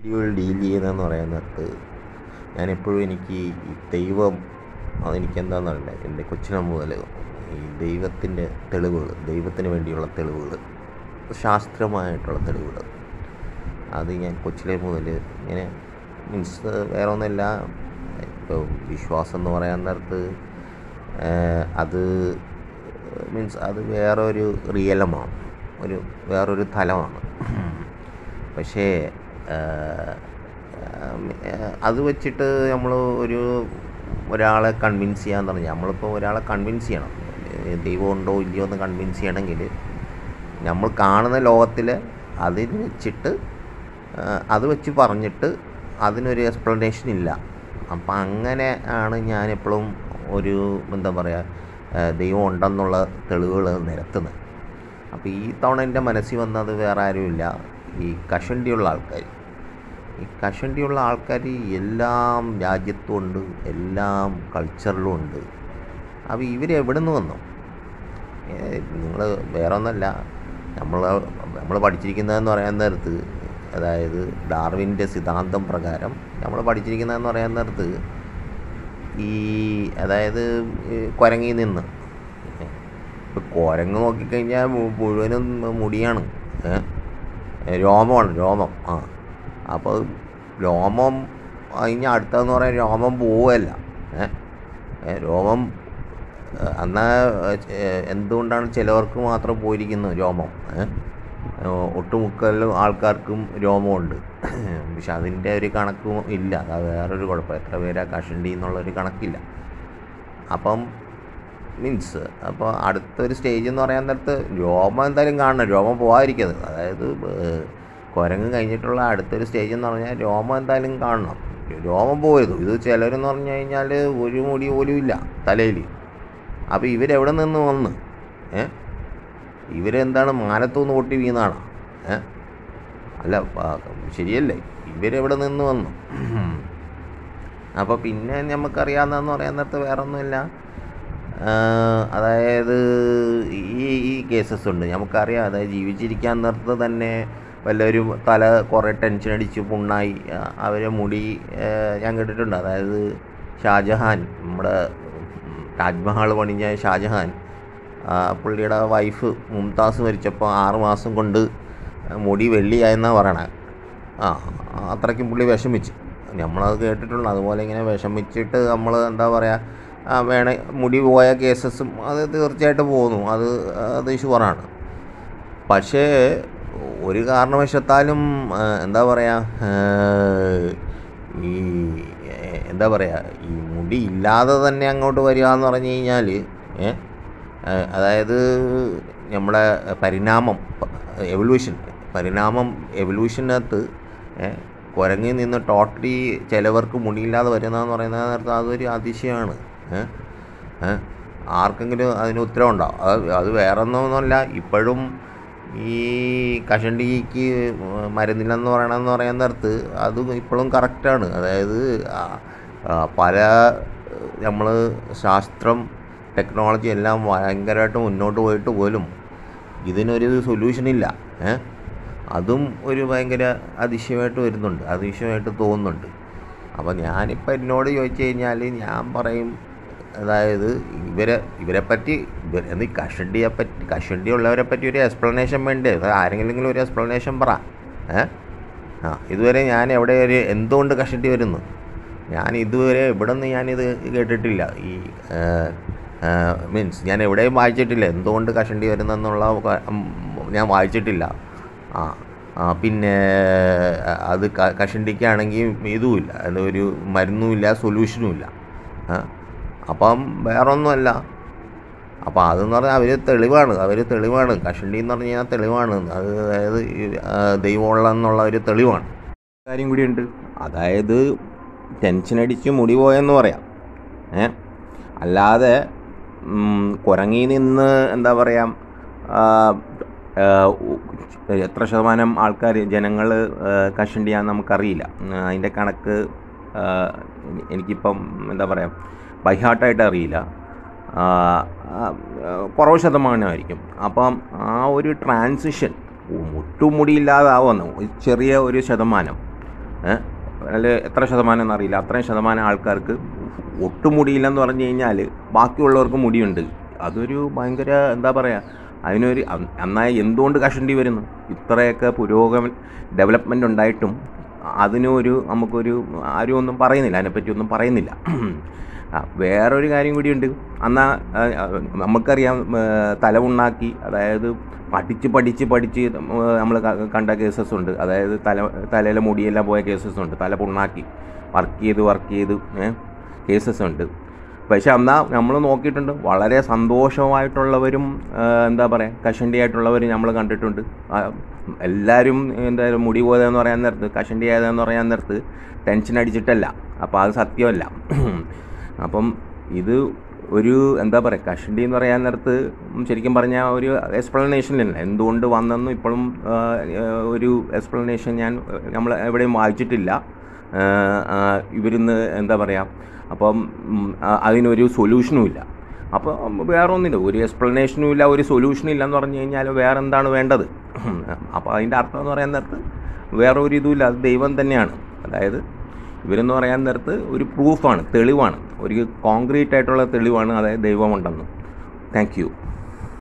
deal deal ചെയ്യുന്നതെന്ന് പറയുന്നത് ഞാൻ എപ്പോഴും എനിക്ക് ഈ ദൈവം അതെനിക്കെന്താണെന്നറിയില്ല എൻ്റെ കൊച്ചിനെ മുതൽ ഈ ദൈവത്തിൻ്റെ തെളിവുകൾ ദൈവത്തിന് വേണ്ടിയുള്ള തെളിവുകൾ ശാസ്ത്രമായിട്ടുള്ള തെളിവുകൾ അത് ഞാൻ കൊച്ചിലെ മുതൽ ഇങ്ങനെ മീൻസ് വേറെ ഒന്നുമില്ല ഇപ്പോൾ വിശ്വാസം എന്ന് പറയാൻ നേരത്ത് അത് മീൻസ് അത് വേറൊരു റിയലമാണ് ഒരു വേറൊരു തലമാണ് പക്ഷേ അത് വെച്ചിട്ട് നമ്മൾ ഒരു ഒരാളെ കൺവിൻസ് ചെയ്യാൻ പറഞ്ഞാൽ നമ്മളിപ്പോൾ ഒരാളെ കൺവിൻസ് ചെയ്യണം ദൈവം ഉണ്ടോ ഇല്ലയോ എന്ന് കൺവിൻസ് ചെയ്യണമെങ്കിൽ നമ്മൾ കാണുന്ന ലോകത്തിൽ അതിന് വെച്ചിട്ട് അത് വെച്ച് പറഞ്ഞിട്ട് അതിനൊരു എക്സ്പ്ലനേഷൻ ഇല്ല അപ്പം അങ്ങനെ ആണ് ഞാനെപ്പോഴും ഒരു എന്താ പറയുക ദൈവം ഉണ്ടെന്നുള്ള തെളിവുകൾ നിരത്തുന്നത് അപ്പോൾ ഈ തവണ എൻ്റെ മനസ്സിൽ വന്നത് വേറെ ആരുമില്ല ഈ കഷണ്ടിയുള്ള ആൾക്കാർ ഈ കഷണ്ടിയുള്ള ആൾക്കാർ എല്ലാം രാജ്യത്തും ഉണ്ട് എല്ലാം കൾച്ചറിലും ഉണ്ട് അപ്പോൾ ഇവരെവിടെ നിന്ന് വന്നു നിങ്ങൾ വേറെ ഒന്നല്ല നമ്മൾ നമ്മൾ പഠിച്ചിരിക്കുന്നതെന്ന് പറയാൻ നേരത്ത് അതായത് ഡാർവിൻ്റെ സിദ്ധാന്തം പ്രകാരം നമ്മൾ പഠിച്ചിരിക്കുന്നതെന്ന് പറയാൻ നേരത്ത് ഈ അതായത് കുരങ്ങിൽ നിന്ന് ഇപ്പോൾ കുരങ്ങ് നോക്കിക്കഴിഞ്ഞാൽ മുഴുവനും മുടിയാണ് രോമമാണ് രോമം ആ അപ്പോൾ രോമം കഴിഞ്ഞ അടുത്തതെന്ന് പറയാൻ രോമം പോവുകയല്ല രോമം എന്നാൽ എന്തുകൊണ്ടാണ് ചിലവർക്ക് മാത്രം പോയിരിക്കുന്നത് രോമം ഒട്ടുമുക്കലും ആൾക്കാർക്കും രോമമുണ്ട് പക്ഷെ അതിൻ്റെ ഒരു കണക്കും ഇല്ല അത് വേറൊരു കുഴപ്പം എത്ര പേരാ കഷണ്ടി എന്നുള്ളൊരു കണക്കില്ല അപ്പം മീൻസ് അപ്പോൾ അടുത്തൊരു സ്റ്റേജ് എന്ന് പറയാൻ നേരത്ത് രോമം എന്തായാലും കാണണം രോമം പോകാതിരിക്കുന്നത് അതായത് കുരങ്ങ് കഴിഞ്ഞിട്ടുള്ള അടുത്തൊരു സ്റ്റേജ് എന്ന് പറഞ്ഞാൽ രോമം എന്തായാലും കാണണം രോമം പോയത് ഇത് ചിലരെന്ന് പറഞ്ഞു കഴിഞ്ഞാൽ ഒരു മുടി പോലും ഇല്ല തലയിൽ അപ്പോൾ ഇവരെവിടെ നിന്ന് വന്ന് ഏ ഇവരെന്താണ് മാനത്തുനിന്ന് പൊട്ടി വീണാണോ ഏ അല്ല ശരിയല്ലേ ഇവരെവിടെ നിന്ന് വന്നു അപ്പോൾ പിന്നെ നമുക്കറിയാവുന്നതെന്ന് പറയാൻ നേരത്ത് വേറെ ഒന്നുമില്ല അതായത് ഈ ഈ കേസസ് ഉണ്ട് നമുക്കറിയാം അതായത് ജീവിച്ചിരിക്കാൻ നേരത്ത് തന്നെ വല്ലവരും തല കുറേ ടെൻഷൻ അടിച്ച് പുണ്ണായി അവരെ മുടി ഞാൻ കേട്ടിട്ടുണ്ട് അതായത് ഷാജഹാൻ നമ്മുടെ താജ്മഹൽ പണിഞ്ഞ ഷാജഹാൻ പുള്ളിയുടെ വൈഫ് മുംതാസ് മരിച്ചപ്പോൾ ആറ് മാസം കൊണ്ട് മുടി വെള്ളിയായെന്നാണ് പറയണത് ആ അത്രയ്ക്കും പുള്ളി വിഷമിച്ച് നമ്മളത് കേട്ടിട്ടുള്ളൂ അതുപോലെ ഇങ്ങനെ വിഷമിച്ചിട്ട് നമ്മൾ എന്താ പറയുക വേണ മുടി പോയ കേസസും അത് തീർച്ചയായിട്ടും പോകുന്നു അത് അത് ഷുവറാണ് പക്ഷേ ഒരു കാരണവശത്താലും എന്താ പറയുക ഈ എന്താ പറയുക ഈ മുടി ഇല്ലാതെ തന്നെ അങ്ങോട്ട് വരിക എന്ന് പറഞ്ഞു കഴിഞ്ഞാൽ അതായത് നമ്മുടെ പരിണാമം എവല്യൂഷൻ പരിണാമം എവല്യൂഷനകത്ത് കുരങ്ങിൽ നിന്ന് ടോട്ടലി ചിലവർക്ക് മുടിയില്ലാതെ വരുന്നതെന്ന് പറയുന്നത് നേരത്തെ അതൊരു അതിശയമാണ് ആർക്കെങ്കിലും അതിന് ഉത്തരവുണ്ടോ അത് അത് വേറെ ഒന്നുമല്ല ഇപ്പോഴും ഈ കഷണ്ടിക്ക് മരുന്നില്ലെന്ന് പറയണമെന്ന് പറയാൻ നേരത്ത് അത് ഇപ്പോഴും കറക്റ്റാണ് അതായത് പല നമ്മൾ ശാസ്ത്രം ടെക്നോളജി എല്ലാം ഭയങ്കരമായിട്ട് മുന്നോട്ട് പോയിട്ട് പോലും ഇതിനൊരു സൊല്യൂഷനില്ല ഏ അതും ഒരു ഭയങ്കര അതിശയമായിട്ട് വരുന്നുണ്ട് അതിശയമായിട്ട് തോന്നുന്നുണ്ട് അപ്പോൾ ഞാനിപ്പോൾ എന്നോട് ചോദിച്ചു കഴിഞ്ഞാൽ ഞാൻ പറയും അതായത് ഇവരെ ഇവരെ പറ്റി ഇവരെ കഷണ്ടിയെ പറ്റി കഷണ്ടി ഉള്ളവരെ പറ്റി ഒരു എക്സ്പ്ലനേഷൻ വേണ്ടേ ആരെങ്കിലും ഒരു എക്സ്പ്ലനേഷൻ പറ ഏ ആ ഇതുവരെ ഞാൻ എവിടെ ഒരു എന്തുകൊണ്ട് കഷണ്ടി വരുന്നു ഞാൻ ഇതുവരെ ഇവിടെ നിന്ന് ഞാനിത് കേട്ടിട്ടില്ല ഈ മീൻസ് ഞാൻ എവിടെയും വായിച്ചിട്ടില്ല എന്തുകൊണ്ട് കഷണ്ടി വരുന്നെന്നുള്ള ഞാൻ വായിച്ചിട്ടില്ല ആ പിന്നെ അത് കഷണ്ടിക്കാണെങ്കിൽ ഇതുമില്ല ഒരു മരുന്നുമില്ല സൊല്യൂഷനുമില്ല അപ്പം വേറൊന്നുമല്ല അപ്പോൾ അതെന്ന് പറഞ്ഞാൽ അവർ തെളിവാണ് അവർ തെളിവാണ് കഷണ്ടി എന്ന് പറഞ്ഞു കഴിഞ്ഞാൽ തെളിവാണ് അത് അതായത് ദൈവമുള്ള എന്നുള്ള ഒരു തെളിവാണ് കാര്യം കൂടിയുണ്ട് അതായത് ടെൻഷൻ അടിച്ച് മുടി പോയെന്ന് പറയാം ഏ അല്ലാതെ കുരങ്ങി നിന്ന് എന്താ പറയുക എത്ര ശതമാനം ആൾക്കാർ ജനങ്ങൾ കഷണ്ടിയാന്ന് നമുക്കറിയില്ല അതിൻ്റെ കണക്ക് എനിക്കിപ്പം എന്താ പറയുക ബൈഹാർട്ടായിട്ട് അറിയില്ല കുറവ് ശതമാനമായിരിക്കും അപ്പം ആ ഒരു ട്രാൻസിഷൻ മുട്ടുമുടിയില്ലാതാവുന്നു ചെറിയ ഒരു ശതമാനം ഏഹ് അതിൽ എത്ര ശതമാനം എന്നറിയില്ല അത്രയും ശതമാനം ആൾക്കാർക്ക് ഒട്ടും മുടിയില്ലെന്ന് പറഞ്ഞു കഴിഞ്ഞാൽ ബാക്കിയുള്ളവർക്ക് മുടിയുണ്ട് അതൊരു ഭയങ്കര എന്താ പറയുക അതിനൊരു അ- എന്നാൽ എന്തുകൊണ്ട് കഷണ്ടി വരുന്നു ഇത്രയൊക്കെ പുരോഗമന ഡെവലപ്മെൻ്റ് ഉണ്ടായിട്ടും അതിനൊരു നമുക്കൊരു ആരും ഒന്നും പറയുന്നില്ല അതിനെപ്പറ്റി ഒന്നും പറയുന്നില്ല ആ, വേറൊരു കാര്യം കൂടിയുണ്ട് എന്നാൽ നമുക്കറിയാം ആ, തലമുണ്ണാക്കി അതായത് പഠിച്ച് പഠിച്ച് പഠിച്ച് നമ്മൾ കണ്ട കേസസ് ഉണ്ട് അതായത് തല തലയിലെ മുടിയെല്ലാം പോയ കേസസ് ഉണ്ട് തല പുണ്ണാക്കി വർക്ക് ചെയ്ത് വർക്ക് ചെയ്ത് കേസസ് ഉണ്ട് പക്ഷെ എന്നാൽ നമ്മൾ നോക്കിയിട്ടുണ്ട് വളരെ സന്തോഷമായിട്ടുള്ളവരും ആ, എന്താ പറയുക കഷണ്ടി ആയിട്ടുള്ളവരും നമ്മൾ കണ്ടിട്ടുണ്ട് ആ, എല്ലാവരും എന്താ മുടി പോയതെന്ന് പറയാൻ നേരത്ത് കഷണ്ടി ആയതെന്ന് പറയാൻ നേരത്ത് ടെൻഷൻ അടിച്ചിട്ടല്ല അപ്പോൾ അത് സത്യമല്ല അപ്പം ഇത് ഒരു എന്താ പറയുക കഷണ്ടി എന്ന് പറയാൻ നേരത്ത് ശരിക്കും പറഞ്ഞാൽ ഒരു എക്സ്പ്ലനേഷനില്ല എന്തുകൊണ്ട് വന്നെന്നും ഇപ്പോഴും ആ, ആ, ഒരു എക്സ്പ്ലനേഷൻ ഞാൻ നമ്മൾ എവിടെയും വായിച്ചിട്ടില്ല ആ, ആ, ഇവരിന്ന് എന്താ പറയുക അപ്പം ഉം, ആ, അതിനൊരു സൊല്യൂഷനും ഇല്ല അപ്പോൾ വേറെ ഒന്നുമില്ല ഒരു എക്സ്പ്ലനേഷനും ഇല്ല ഒരു സൊല്യൂഷനും ഇല്ല എന്ന് പറഞ്ഞു കഴിഞ്ഞാൽ വേറെ എന്താണ് വേണ്ടത് അപ്പോൾ അതിൻ്റെ അർത്ഥം എന്ന് പറയാൻ നേരത്ത് വേറെ ഒരു ഇതുമില്ല അത് ദൈവം തന്നെയാണ് അതായത് ഇവരെന്ന് പറയാൻ നേരത്ത് ഒരു പ്രൂഫാണ് തെളിവാണ് ഒരു കോൺക്രീറ്റ് ആയിട്ടുള്ള തെളിവാണ് അതായത് ദൈവമുണ്ടെന്ന് താങ്ക് യു